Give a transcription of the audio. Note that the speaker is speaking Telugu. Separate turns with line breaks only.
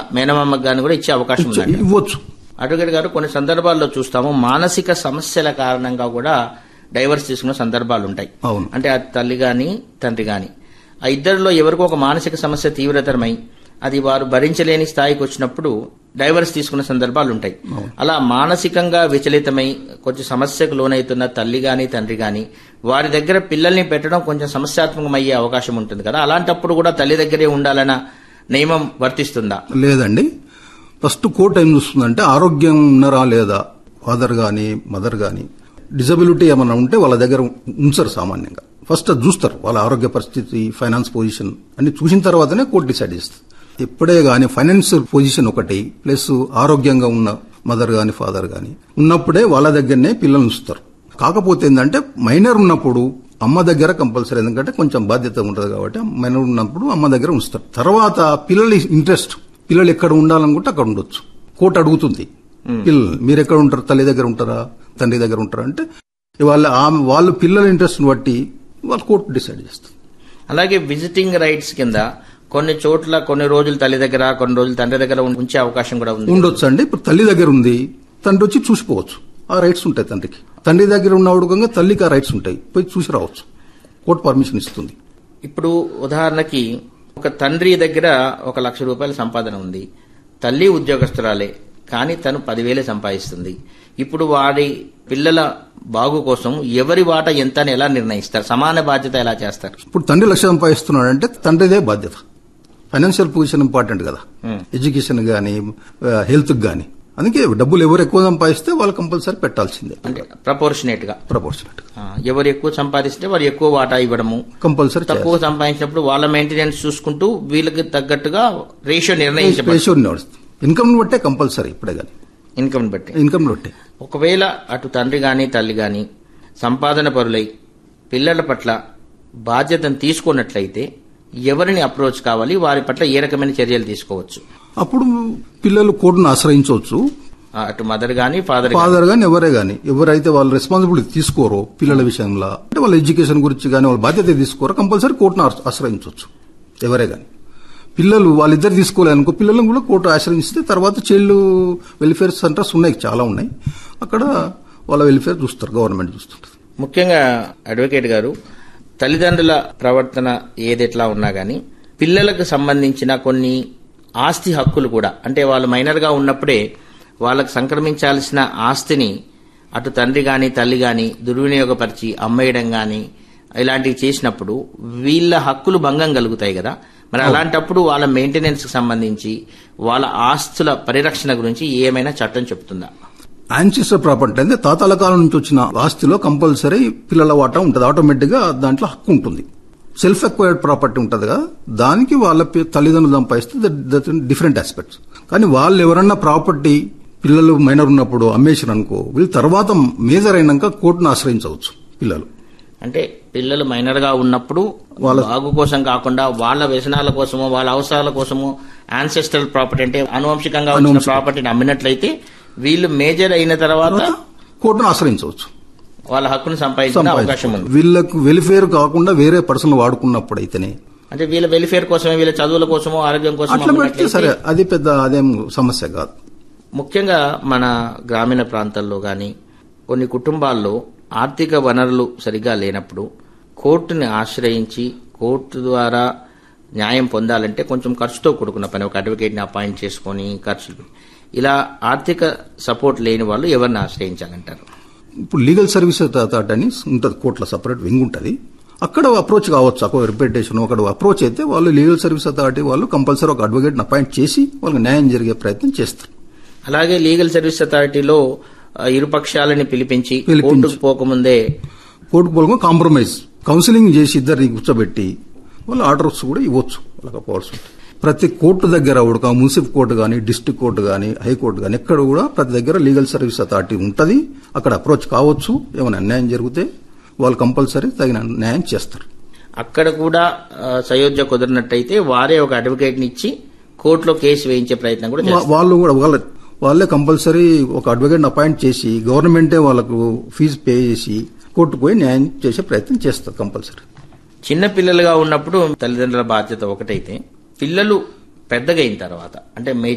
మేనమామకు గాని కూడా ఇచ్చే అవకాశం ఉంది
ఇవ్వచ్చు
అడ్వకేట్ గారు కొన్ని సందర్భాల్లో చూస్తాము మానసిక సమస్యల కారణంగా కూడా డైవర్స్ తీసుకున్న సందర్భాలు ఉంటాయి
అవును.
అంటే ఆ తల్లి గాని తండ్రి గాని ఆ ఇద్దరిలో ఎవరికో ఒక మానసిక సమస్య తీవ్రతరమై అది వారు భరించలేని స్థాయికి వచ్చినప్పుడు డైవర్స్ తీసుకున్న సందర్భాలు ఉంటాయి అలా మానసికంగా విచలితమై కొంచెం సమస్యకు లోనవుతున్న తల్లి గాని తండ్రి గాని వారి దగ్గర పిల్లల్ని పెట్టడం కొంచెం సమస్యాత్మకమయ్యే అవకాశం ఉంటుంది కదా అలాంటప్పుడు కూడా తల్లి దగ్గరే ఉండాలన్న నియమం వర్తిస్తుందా
లేదండి ఫస్ట్ కోర్టు ఏం చూస్తుందంటే ఆరోగ్యం ఉన్నారా లేదా ఫాదర్ గాని మదర్ గాని డిజబిలిటీ ఏమైనా ఉంటే వాళ్ళ దగ్గర ఉంచరు సామాన్యంగా ఫస్ట్ అది చూస్తారు వాళ్ళ ఆరోగ్య పరిస్థితి ఫైనాన్స్ పొజిషన్ అన్ని చూసిన తర్వాతనే కోర్టు డిసైడ్ చేస్తుంది ఎప్పుడే గాని ఫైనాన్షియల్ పొజిషన్ ఒకటి ప్లస్ ఆరోగ్యంగా ఉన్న మదర్ గాని ఫాదర్ గాని ఉన్నప్పుడే వాళ్ళ దగ్గరనే పిల్లల్ని ఉంచుతారు కాకపోతే ఏంటంటే మైనర్ ఉన్నప్పుడు అమ్మ దగ్గర కంపల్సరీ ఎందుకంటే కొంచెం బాధ్యత ఉంటుంది కాబట్టి మైనర్ ఉన్నప్పుడు అమ్మ దగ్గర ఉంచుతారు తర్వాత పిల్లల ఇంట్రెస్ట్ పిల్లలు ఎక్కడ ఉండాలనుకుంటే అక్కడ ఉండొచ్చు కోర్టు అడుగుతుంది పిల్లలు మీరు ఎక్కడ ఉంటారు తల్లి దగ్గర ఉంటారా తండ్రి దగ్గర ఉంటారా అంటే వాళ్ళ ఆమె వాళ్ళ పిల్లల ఇంట్రెస్ట్ బట్టి వాళ్ళు కోర్టు డిసైడ్ చేస్తుంది
అలాగే విజిటింగ్ రైట్స్ కింద కొన్ని చోట్ల కొన్ని రోజులు తల్లి దగ్గర కొన్ని రోజులు తండ్రి దగ్గర ఉంచే అవకాశం కూడా ఉంది
ఉండొచ్చు అండి ఇప్పుడు తల్లి దగ్గర ఉంది తండ్రి వచ్చి చూసిపోవచ్చు ఆ రైట్స్ ఉంటాయి తండ్రికి తండ్రి దగ్గర ఉన్న ఉడకంగా తల్లికి ఆ రైట్స్ ఉంటాయి పోయి చూసి రావచ్చు కోర్టు పర్మిషన్ ఇస్తుంది
ఇప్పుడు ఉదాహరణకి ఒక తండ్రి దగ్గర ఒక లక్ష రూపాయల సంపాదన ఉంది తల్లి ఉద్యోగస్తురాలే కానీ తను పదివేలే సంపాదిస్తుంది ఇప్పుడు వారి పిల్లల బాగు కోసం ఎవరి వాట ఎంత అని ఎలా నిర్ణయిస్తారు సమాన బాధ్యత ఎలా చేస్తారు
ఇప్పుడు తండ్రి లక్ష సంపాదిస్తున్నాడంటే తండ్రిదే బాధ్యత ఫైనాన్షియల్ పొజిషన్ ఇంపార్టెంట్ కదా ఎడ్యుకేషన్ గానీ హెల్త్ గానీ అందుకే డబ్బులు ఎవరు ఎక్కువ సంపాదిస్తే వాళ్ళు కంపల్సరీ పెట్టాల్సిందే
అంటే ప్రపోర్షనేట్ గా
ప్రపోర్షనట్
ఆ, ఎవరు ఎక్కువ సంపాదిస్తే వారు ఎక్కువ వాటా ఇవ్వడము
కంపల్సరీ
తక్కువ సంపాదించినప్పుడు వాళ్ళ మెయింటెనెన్స్ చూసుకుంటూ వీళ్ళకి తగ్గట్టుగా రేషియో నిర్ణయించబడి
రేషియో నడుస్తుంది ఇన్కమ్ బట్టే కంపల్సరీ ఇప్పుడే కానీ
ఇన్కమ్ బట్టి
ఇన్కమ్ బట్టే
ఒకవేళ అటు తండ్రి గాని తల్లి గాని సంపాదన పరులై పిల్లల పట్ల బాధ్యతను తీసుకున్నట్లయితే ఎవరిని అప్రోచ్ కావాలి వారి పట్ల ఏ రకమైన చర్యలు తీసుకోవచ్చు
అప్పుడు పిల్లలు కోర్టును ఆశ్రయించవచ్చు
ఆ, అటు మదర్ గాని ఫాదర్
ఫాదర్ గాని ఎవరే గాని ఎవరైతే వాళ్ళ రెస్పాన్సిబిలిటీ తీసుకోరో పిల్లల విషయంలో అంటే వాళ్ళ ఎడ్యుకేషన్ గురించి కానీ వాళ్ళ బాధ్యత తీసుకోరో కంపల్సరీ కోర్టును ఆశ్ర- ఆశ్రయించవచ్చు ఎవరే గాని పిల్లలు వాళ్ళిద్దరు తీసుకోలేదనుకో పిల్లలను కూడా కోర్టు ఆశ్రయిస్తే తర్వాత చైల్డ్ వెల్ఫేర్ సెంటర్స్ ఉన్నాయి చాలా ఉన్నాయి అక్కడ వాళ్ళ వెల్ఫేర్ చూస్తారు గవర్నమెంట్ చూస్తుంటుంది
ముఖ్యంగా అడ్వకేట్ గారు తల్లిదండ్రుల ప్రవర్తన ఏదెట్లా ఉన్నా గాని పిల్లలకు సంబంధించిన కొన్ని ఆస్తి హక్కులు కూడా అంటే వాళ్ళు మైనర్ గా ఉన్నప్పుడే వాళ్ళకు సంక్రమించాల్సిన ఆస్తిని అటు తండ్రి గాని తల్లి గాని దుర్వినియోగపరిచి అమ్మేయడం గాని ఇలాంటివి చేసినప్పుడు వీళ్ళ హక్కులు భంగం కలుగుతాయి కదా మరి అలాంటప్పుడు వాళ్ళ మెయింటెనెన్స్ కి సంబంధించి వాళ్ళ ఆస్తుల పరిరక్షణ గురించి ఏమైనా చట్టం చెప్తుందా
యాన్సిస్టర్ ప్రాపర్టీ అంటే తాతాల కాలం నుంచి వచ్చిన ఆస్తిలో కంపల్సరీ పిల్లల వాటా ఉంటుంది ఆటోమేటిక్ గా దాంట్లో హక్కు ఉంటుంది సెల్ఫ్ ఎక్వైర్డ్ ప్రాపర్టీ ఉంటుంది కదా దానికి వాళ్ళ పి- తల్లిదండ్రులు సంపాదిస్తే డిఫరెంట్ ఆస్పెక్ట్స్ కానీ వాళ్ళు ఎవరన్నా ప్రాపర్టీ పిల్లలు మైనర్ ఉన్నప్పుడు అమ్మేసారు అనుకో వీళ్ళు తర్వాత మేజర్ అయినాక కోర్టును ఆశ్రయించవచ్చు పిల్లలు
అంటే పిల్లలు మైనర్ గా ఉన్నప్పుడు వాళ్ళ బాగు కోసం కాకుండా వాళ్ళ వ్యసనాల కోసమో వాళ్ళ అవసరాల కోసమో ఆన్సెస్ట్రల్ ప్రాపర్టీ అంటే అనువంశికంగా వచ్చిన ప్రాపర్టీని అమ్మినట్లయితే వీళ్ళు మేజర్ అయిన తర్వాత
కోర్టును ఆశ్రయించవచ్చు
వాళ్ళ హక్కును సంపాదించిన అవకాశం ఉంది
వీళ్ళకు వెల్ఫేర్ కాకుండా వేరే పర్సన్ వాడుకున్నప్పుడు అయితేనే
అంటే వీళ్ళ వెల్ఫేర్ కోసమే వీళ్ళ చదువుల కోసమో ఆరోగ్యం కోసమో
అట్లా పెడితే
అమ్మినట్లయితే
సరే అది పెద్ద అదేం సమస్య కాదు
ముఖ్యంగా మన గ్రామీణ ప్రాంతాల్లో గాని కొన్ని కుటుంబాల్లో ఆర్థిక వనరులు సరిగా లేనప్పుడు కోర్టుని ఆశ్రయించి కోర్టు ద్వారా న్యాయం పొందాలంటే కొంచెం ఖర్చుతో కూడుకున్న పని ఒక అడ్వకేట్ని అపాయింట్ చేసుకొని ఖర్చులు ఇలా ఆర్థిక సపోర్ట్ లేని వాళ్ళు ఎవరిని ఆశ్రయించాలంటారు
ఇప్పుడు లీగల్ సర్వీస్ అథారిటీ అని ఉంటుంది కోర్టులో సపరేట్ వింగ్ ఉంటుంది అక్కడ అప్రోచ్ కావచ్చు అక్కడ రిప్రజెంటేషన్ అక్కడ అప్రోచ్ అయితే వాళ్ళు లీగల్ సర్వీస్ అథారిటీ వాళ్ళు కంపల్సరీ ఒక అడ్వకేట్ని అపాయింట్ చేసి వాళ్ళకి న్యాయం జరిగే ప్రయత్నం చేస్తారు
అలాగే లీగల్ సర్వీస్ అథారిటీలో ఆ, ఇరుపక్షాలని పిలిపించి
పిలిపించి.
కోర్టుకు పోకముందే
కోర్టుకు పోలగా కాంప్రమైజ్ కౌన్సిలింగ్ చేసి ఇద్దరిని కూర్చోబెట్టి వాళ్ళ ఆర్డర్స్ కూడా ఇవ్వచ్చు వాళ్ళకి పవర్స్ ఉంటాయి ప్రతి కోర్టు దగ్గర కూడా మున్సిపల్ కోర్టు కానీ డిస్ట్రిక్ట్ కోర్టు కానీ హైకోర్టు కానీ ఎక్కడ కూడా ప్రతి దగ్గర లీగల్ సర్వీస్ అథారిటీ ఉంటుంది అక్కడ అప్రోచ్ కావచ్చు ఏమైనా అన్యాయం జరిగితే వాళ్ళు కంపల్సరీ తగిన న్యాయం చేస్తారు
అక్కడ కూడా ఆ, సయోధ్య కుదిరినట్టయితే వారే ఒక అడ్వకేట్ ని ఇచ్చి కోర్టులో కేసు వేయించే ప్రయత్నం కూడా చేస్తారు
వా- వాళ్ళు కూడా వాళ్ళ వాళ్ళే కంపల్సరీ ఒక అడ్వకేట్ అపాయింట్ చేసి గవర్నమెంటే వాళ్ళకు ఫీజు పే చేసి కోర్టుకు పోయి న్యాయం చేసే ప్రయత్నం చేస్తారు కంపల్సరీ
చిన్న పిల్లలుగా ఉన్నప్పుడు తల్లిదండ్రుల బాధ్యత ఒకటైతే పిల్లలు పెద్దగా అయిన తర్వాత అంటే